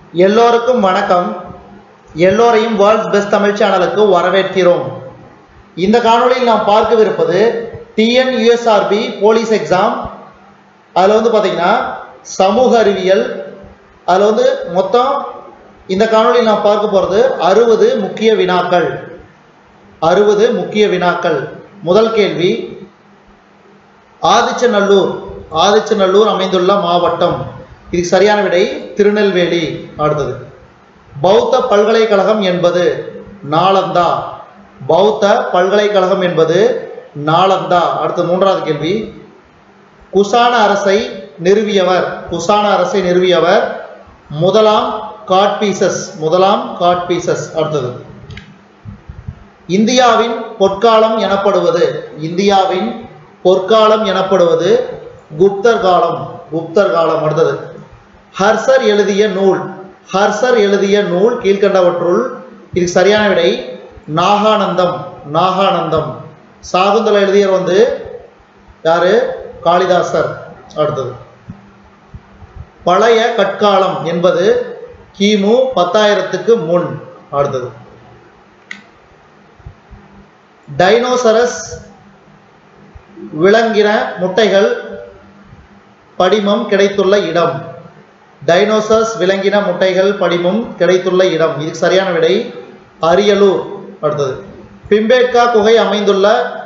எல்லோருக்கும் வணக்கம் எல்லோரையும் வேர்ல்ட்ஸ் பெஸ்ட் தமிழ் சேனலுக்கு வரவேற்கிறோம் இந்த காணொளியில் நாம் பார்க்கவிருப்பது டிஎன் யூஎஸ்ஆர்பி போலீஸ் எக்ஸாம் அதில் வந்து பார்த்தீங்கன்னா சமூக அறிவியல் அதில் வந்து மொத்தம் இந்த காணொளியில் நாம் பார்க்க போகிறது அறுபது முக்கிய வினாக்கள் அறுபது முக்கிய வினாக்கள் முதல் கேள்வி ஆதிச்சநல்லூர் ஆதிச்சநல்லூர் அமைந்துள்ள மாவட்டம் இதுக்கு சரியான விடை திருநெல்வேலி அடுத்தது பௌத்த பல்கலைக்கழகம் என்பது நாலந்தா பௌத்த பல்கலைக்கழகம் என்பது நாலந்தா அடுத்த மூன்றாவது கேள்வி குசான அரசை நிறுவியவர் குசான அரசை நிறுவியவர் முதலாம் காட்பீசஸ் முதலாம் காட்பீசஸ் அடுத்தது இந்தியாவின் பொற்காலம் எனப்படுவது இந்தியாவின் பொற்காலம் எனப்படுவது குப்தர் காலம் குப்தர் காலம் அடுத்தது ஹர்சர் எழுதிய நூல் ஹர்சர் எழுதிய நூல் கீழ்கண்டவற்றுள் இதுக்கு சரியான விடை நாகானந்தம் நாகானந்தம் சாகுந்தல எழுதியவர் வந்து யாரு காளிதாசர் அடுத்தது பழைய கற்காலம் என்பது கிமு பத்தாயிரத்துக்கு முன் அடுத்தது டைனோசரஸ் விலங்கின முட்டைகள் படிமம் கிடைத்துள்ள இடம் டைனோசர்ஸ் விலங்கின முட்டைகள் படிமம் கிடைத்துள்ள இடம் இதுக்கு சரியான விடை அரியலூர் அடுத்தது பிம்பேட்கா குகை அமைந்துள்ள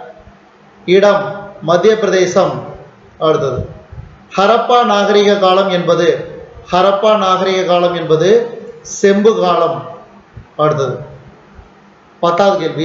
இடம் மத்திய பிரதேசம் அடுத்தது ஹரப்பா நாகரிக காலம் என்பது ஹரப்பா நாகரிக காலம் என்பது செம்பு காலம் அடுத்தது பத்தாவது கேள்வி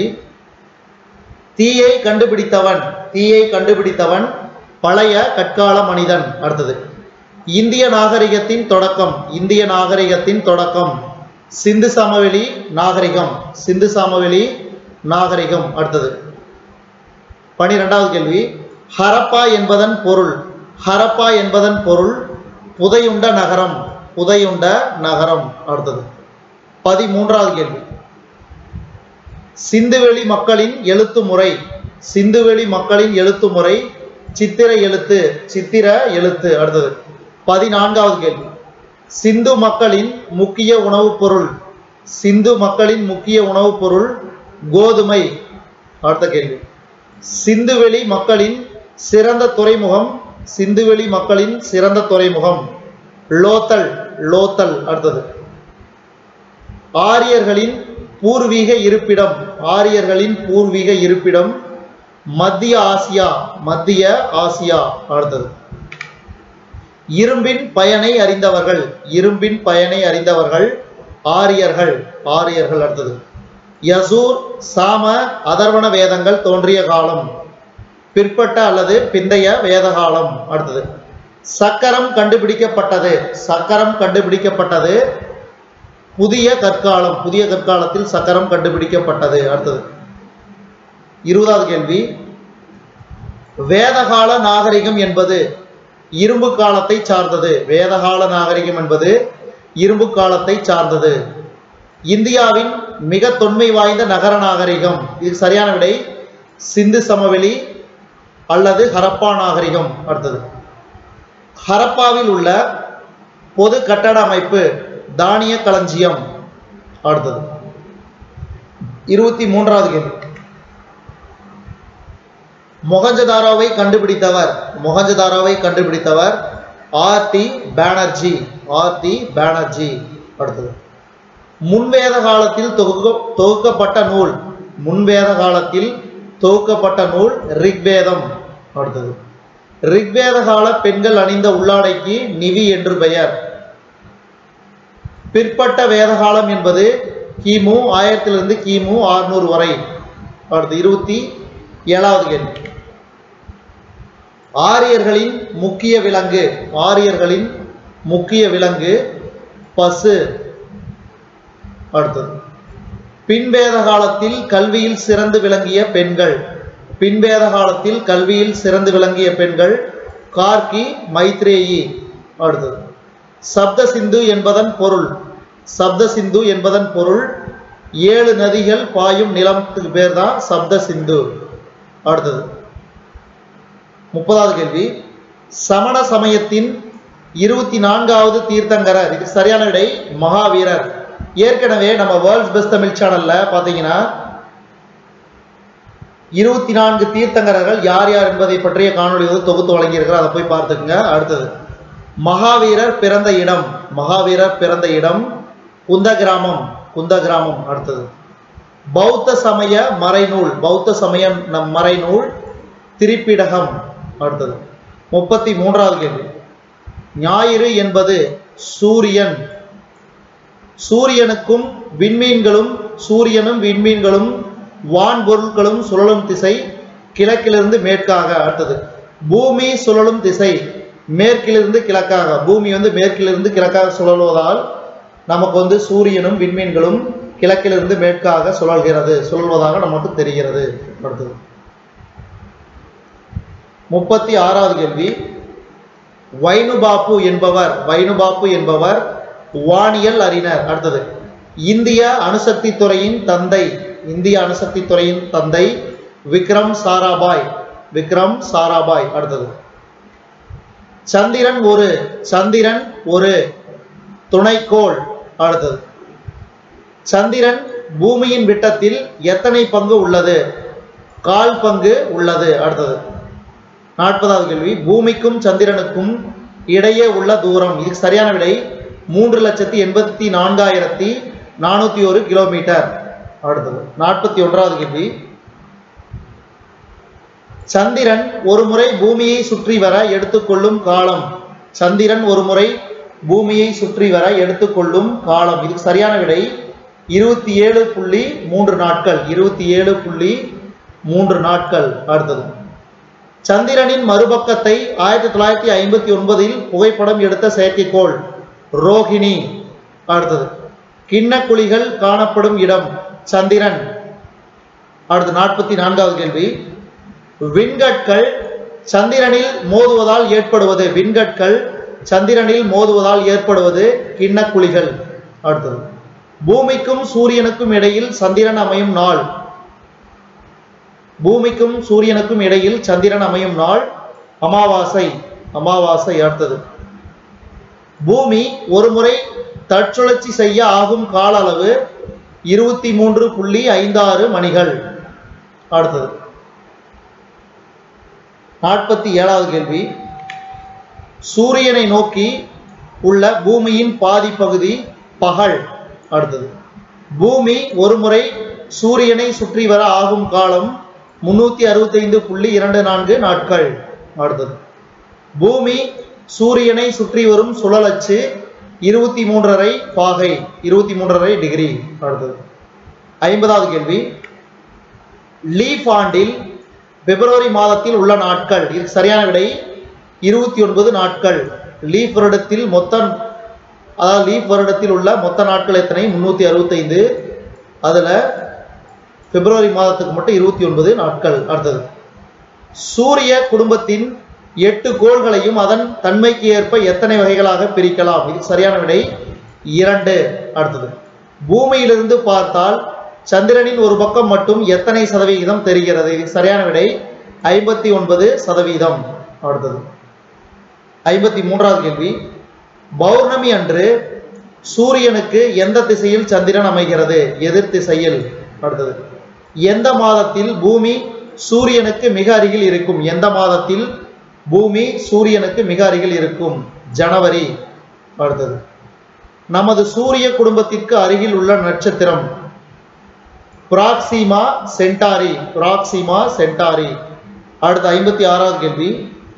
தீயை கண்டுபிடித்தவன் தீயை கண்டுபிடித்தவன் பழைய கற்கால மனிதன் அடுத்தது இந்திய நாகரிகத்தின் தொடக்கம் இந்திய நாகரிகத்தின் தொடக்கம் சிந்து சமவெளி நாகரிகம் சிந்து சமவெளி நாகரிகம் அடுத்தது பனிரெண்டாவது கேள்வி ஹரப்பா என்பதன் பொருள் ஹரப்பா என்பதன் பொருள் புதையுண்ட நகரம் புதையுண்ட நகரம் அடுத்தது பதிமூன்றாவது கேள்வி சிந்துவெளி மக்களின் எழுத்து முறை சிந்துவெளி மக்களின் எழுத்து முறை சித்திர எழுத்து சித்திர எழுத்து அடுத்தது பதினான்காவது கேள்வி சிந்து மக்களின் முக்கிய உணவுப் பொருள் சிந்து மக்களின் முக்கிய உணவுப் பொருள் கோதுமை அடுத்த கேள்வி சிந்துவெளி மக்களின் சிறந்த துறைமுகம் சிந்துவெளி மக்களின் சிறந்த துறைமுகம் லோத்தல் லோத்தல் அடுத்தது ஆரியர்களின் பூர்வீக இருப்பிடம் ஆரியர்களின் பூர்வீக இருப்பிடம் மத்திய ஆசியா மத்திய ஆசியா அடுத்தது இரும்பின் பயனை அறிந்தவர்கள் இரும்பின் பயனை அறிந்தவர்கள் ஆரியர்கள் ஆரியர்கள் அடுத்தது யசூர் சாம அதர்வண வேதங்கள் தோன்றிய காலம் பிற்பட்ட அல்லது பிந்தைய வேத காலம் அடுத்தது சக்கரம் கண்டுபிடிக்கப்பட்டது சக்கரம் கண்டுபிடிக்கப்பட்டது புதிய கற்காலம் புதிய கற்காலத்தில் சக்கரம் கண்டுபிடிக்கப்பட்டது அடுத்தது இருபதாவது கேள்வி வேதகால நாகரிகம் என்பது இரும்பு காலத்தை சார்ந்தது வேதகால நாகரிகம் என்பது இரும்பு காலத்தை சார்ந்தது இந்தியாவின் மிக தொன்மை வாய்ந்த நகர நாகரிகம் இது சரியான விடை சிந்து சமவெளி அல்லது ஹரப்பா நாகரிகம் அடுத்தது ஹரப்பாவில் உள்ள பொது கட்டட அமைப்பு தானிய களஞ்சியம் அடுத்தது இருபத்தி மூன்றாவது கேள்வி மொகஞ்சதாரோவை கண்டுபிடித்தவர் மொகஞ்சதாரோவை கண்டுபிடித்தவர் R D Banerjee R D Banerjee அடுத்தது முன்வேத காலத்தில் தொகுக்க தொகுக்கப்பட்ட நூல் முன்வேத காலத்தில் தொகுக்கப்பட்ட நூல் ரிக்வேதம் அடுத்தது ரிக்வேத கால பெண்கள் அணிந்த உள்ளாடைக்கு நிவி என்று பெயர் பிற்பட்ட வேதகாலம் என்பது கிமு ஆயிரத்திலிருந்து கிமு ஆறுநூறு வரை அடுத்து இருபத்தி ஏழாவது கேள்வி ஆரியர்களின் முக்கிய விலங்கு ஆரியர்களின் முக்கிய விலங்கு பசு அடுத்தது பின்வேத காலத்தில் கல்வியில் சிறந்து விளங்கிய பெண்கள் பின்வேத காலத்தில் கல்வியில் சிறந்து விளங்கிய பெண்கள் கார்கி மைத்ரேயி அடுத்தது சப்த சிந்து என்பதன் பொருள் சப்த சிந்து என்பதன் பொருள் ஏழு நதிகள் பாயும் நிலத்துக்கு பேர் தான் சப்த சிந்து அடுத்தது முப்பதாவது கேள்வி சமண சமயத்தின் இருபத்தி நான்காவது தீர்த்தங்கரர் இது சரியான விடை மகாவீரர் ஏற்கனவே நம்ம வேர்ல்ட்ஸ் பெஸ்ட் தமிழ் சேனல்ல பாத்தீங்கன்னா இருபத்தி நான்கு தீர்த்தங்கரர்கள் யார் யார் என்பதை பற்றிய காணொளி வந்து தொகுத்து வழங்கியிருக்கிறார் அதை போய் பார்த்துக்குங்க அடுத்தது மகாவீரர் பிறந்த இடம் மகாவீரர் பிறந்த இடம் குந்த கிராமம் குந்த கிராமம் அடுத்தது பௌத்த சமய மறைநூல் பௌத்த சமய நம் மறைநூல் திரிப்பிடகம் அடுத்தது முப்பத்தி மூன்றாவது கேள்வி ஞாயிறு என்பது சூரியன் சூரியனுக்கும் விண்மீன்களும் சூரியனும் விண்மீன்களும் வான்பொருட்களும் சுழலும் திசை கிழக்கிலிருந்து மேற்காக அடுத்தது பூமி சுழலும் திசை மேற்கிலிருந்து கிழக்காக பூமி வந்து மேற்கிலிருந்து கிழக்காக சுழல்வதால் நமக்கு வந்து சூரியனும் விண்மீன்களும் கிழக்கிலிருந்து மேற்காக சுழல்கிறது சுழல்வதாக நமக்கு தெரிகிறது அடுத்தது முப்பத்தி ஆறாவது கேள்வி வைனுபாப்பு என்பவர் வைனுபாப்பு என்பவர் வானியல் அறிஞர் அடுத்தது இந்திய அணுசக்தி துறையின் தந்தை இந்திய அணுசக்தி துறையின் தந்தை விக்ரம் சாராபாய் விக்ரம் சாராபாய் அடுத்தது சந்திரன் ஒரு சந்திரன் ஒரு துணைக்கோள் அடுத்தது சந்திரன் பூமியின் விட்டத்தில் எத்தனை பங்கு உள்ளது கால் பங்கு உள்ளது அடுத்தது நாற்பதாவது கேள்வி பூமிக்கும் சந்திரனுக்கும் இடையே உள்ள தூரம் இதுக்கு சரியான விடை மூன்று லட்சத்தி எண்பத்தி நான்காயிரத்தி நானூத்தி ஒரு கிலோமீட்டர் அடுத்தது நாற்பத்தி ஒன்றாவது கேள்வி சந்திரன் ஒரு முறை பூமியை சுற்றி வர எடுத்துக்கொள்ளும் காலம் சந்திரன் ஒரு முறை பூமியை சுற்றி வர எடுத்துக்கொள்ளும் காலம் இதுக்கு சரியான விடை இருபத்தி ஏழு புள்ளி மூன்று நாட்கள் இருபத்தி ஏழு புள்ளி மூன்று நாட்கள் அடுத்தது சந்திரனின் மறுபக்கத்தை ஆயிரத்தி தொள்ளாயிரத்தி ஐம்பத்தி ஒன்பதில் புகைப்படம் எடுத்த செயற்கைக்கோள் ரோஹிணி அடுத்தது கிண்ணக்குழிகள் காணப்படும் இடம் சந்திரன் அடுத்து நாற்பத்தி நான்காவது கேள்வி விண்கற்கள் சந்திரனில் மோதுவதால் ஏற்படுவது விண்கற்கள் சந்திரனில் மோதுவதால் ஏற்படுவது கிண்ணக்குழிகள் அடுத்தது பூமிக்கும் சூரியனுக்கும் இடையில் சந்திரன் அமையும் நாள் பூமிக்கும் சூரியனுக்கும் இடையில் சந்திரன் அமையும் நாள் அமாவாசை அமாவாசை அடுத்தது பூமி ஒரு முறை தற்சுழற்சி செய்ய ஆகும் கால அளவு இருபத்தி மூன்று புள்ளி ஐந்தாறு மணிகள் அடுத்தது நாற்பத்தி ஏழாவது கேள்வி சூரியனை நோக்கி உள்ள பூமியின் பாதி பகுதி பகல் அடுத்தது பூமி ஒரு முறை சூரியனை சுற்றி வர ஆகும் காலம் முன்னூத்தி அறுபத்தைந்து புள்ளி இரண்டு நான்கு நாட்கள் அடுத்தது பூமி சூரியனை சுற்றி வரும் சுழலச்சு இருபத்தி மூன்றரை பாகை இருபத்தி மூன்றரை டிகிரி அடுத்தது ஐம்பதாவது கேள்வி லீஃப் ஆண்டில் பிப்ரவரி மாதத்தில் உள்ள நாட்கள் இது சரியான விடை இருபத்தி ஒன்பது நாட்கள் லீஃப் வருடத்தில் மொத்த அதாவது லீஃப் வருடத்தில் உள்ள மொத்த நாட்கள் எத்தனை முன்னூத்தி அறுபத்தைந்து அதுல பிப்ரவரி மாதத்துக்கு மட்டும் இருபத்தி ஒன்பது நாட்கள் அடுத்தது சூரிய குடும்பத்தின் எட்டு கோள்களையும் அதன் தன்மைக்கு ஏற்ப எத்தனை வகைகளாக பிரிக்கலாம் இது சரியான விடை இரண்டு அடுத்தது பூமியிலிருந்து பார்த்தால் சந்திரனின் ஒரு பக்கம் மட்டும் எத்தனை சதவிகிதம் தெரிகிறது இது சரியான விடை ஐம்பத்தி ஒன்பது சதவீதம் அடுத்தது ஐம்பத்தி மூன்றாவது கேள்வி பௌர்ணமி அன்று சூரியனுக்கு எந்த திசையில் சந்திரன் அமைகிறது எதிர் திசையில் அடுத்தது எந்த மாதத்தில் பூமி சூரியனுக்கு மிக அருகில் இருக்கும் எந்த மாதத்தில் பூமி சூரியனுக்கு மிக அருகில் இருக்கும் ஜனவரி அடுத்தது நமது சூரிய குடும்பத்திற்கு அருகில் உள்ள நட்சத்திரம் பிராக்சிமா சென்டாரி பிராக்சிமா சென்டாரி அடுத்த ஐம்பத்தி ஆறாவது கேள்வி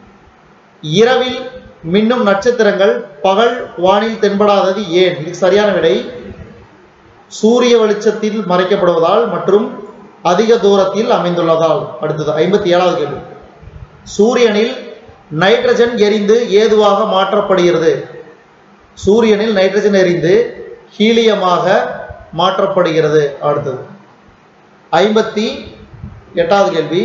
இரவில் மின்னும் நட்சத்திரங்கள் பகல் வானில் தென்படாதது ஏன் இது சரியான விடை சூரிய வெளிச்சத்தில் மறைக்கப்படுவதால் மற்றும் அதிக தூரத்தில் அமைந்துள்ளதால் அடுத்தது ஐம்பத்தி ஏழாவது கேள்வி சூரியனில் நைட்ரஜன் எரிந்து ஏதுவாக மாற்றப்படுகிறது சூரியனில் நைட்ரஜன் எரிந்து ஹீலியமாக மாற்றப்படுகிறது அடுத்தது ஐம்பத்தி எட்டாவது கேள்வி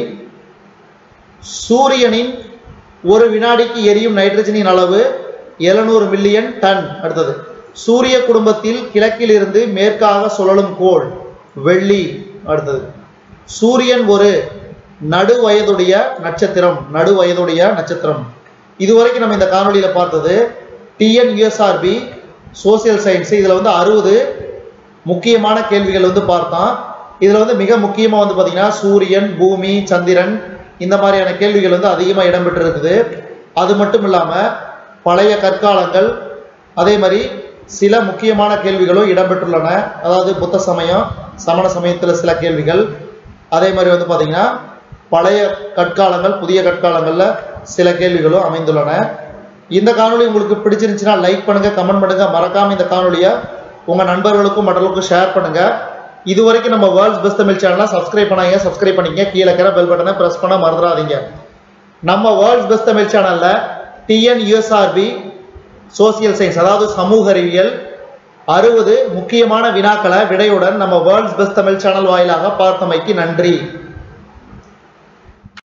சூரியனின் ஒரு வினாடிக்கு எரியும் நைட்ரஜனின் அளவு 700 மில்லியன் டன் அடுத்தது சூரிய குடும்பத்தில் கிழக்கிலிருந்து மேற்காக சுழலும் கோள் வெள்ளி அடுத்தது சூரியன் ஒரு நடு வயதுடைய நட்சத்திரம் நடு வயதுடைய நட்சத்திரம் இதுவரைக்கும் நம்ம இந்த காணொளியில பார்த்தது டிஎன்யூஎஸ்ஆர்பி சோசியல் சயின்ஸ் இதில் வந்து அறுபது முக்கியமான கேள்விகள் வந்து பார்த்தோம் இதில் வந்து மிக முக்கியமாக வந்து பார்த்தீங்கன்னா சூரியன் பூமி சந்திரன் இந்த மாதிரியான கேள்விகள் வந்து அதிகமாக இடம்பெற்றிருக்குது அது மட்டும் இல்லாமல் பழைய கற்காலங்கள் அதே மாதிரி சில முக்கியமான கேள்விகளும் இடம்பெற்றுள்ளன அதாவது புத்த சமயம் சமண சமயத்தில் சில கேள்விகள் அதே மாதிரி வந்து பார்த்தீங்கன்னா பழைய கற்காலங்கள் புதிய கற்காலங்களில் சில கேள்விகளும் அமைந்துள்ளன இந்த காணொளி உங்களுக்கு பிடிச்சிருந்துச்சுன்னா லைக் பண்ணுங்க கமெண்ட் பண்ணுங்க மறக்காம இந்த காணொலியை உங்க நண்பர்களுக்கும் மற்றவர்களுக்கும் ஷேர் பண்ணுங்க இது வரைக்கும் நம்ம வேர்ல்ட்ஸ் பெஸ்ட் தமிழ் சேனலை சப்ஸ்கிரைப் பண்ணாங்க சப்ஸ்கிரைப் பண்ணிங்க கீழே இருக்கிற பெல் பட்டனை பிரஸ் பண்ண மறந்துடாதீங்க நம்ம வேர்ல்ட்ஸ் பெஸ்ட் தமிழ் சேனல்ல டிஎன் யூஎஸ்ஆர்பி சோசியல் சயின்ஸ் அதாவது சமூக அறிவியல் அறுபது முக்கியமான வினாக்களை விடையுடன் நம்ம வேர்ல்ட்ஸ் பெஸ்ட் தமிழ் சேனல் வாயிலாக பார்த்தமைக்கு நன்றி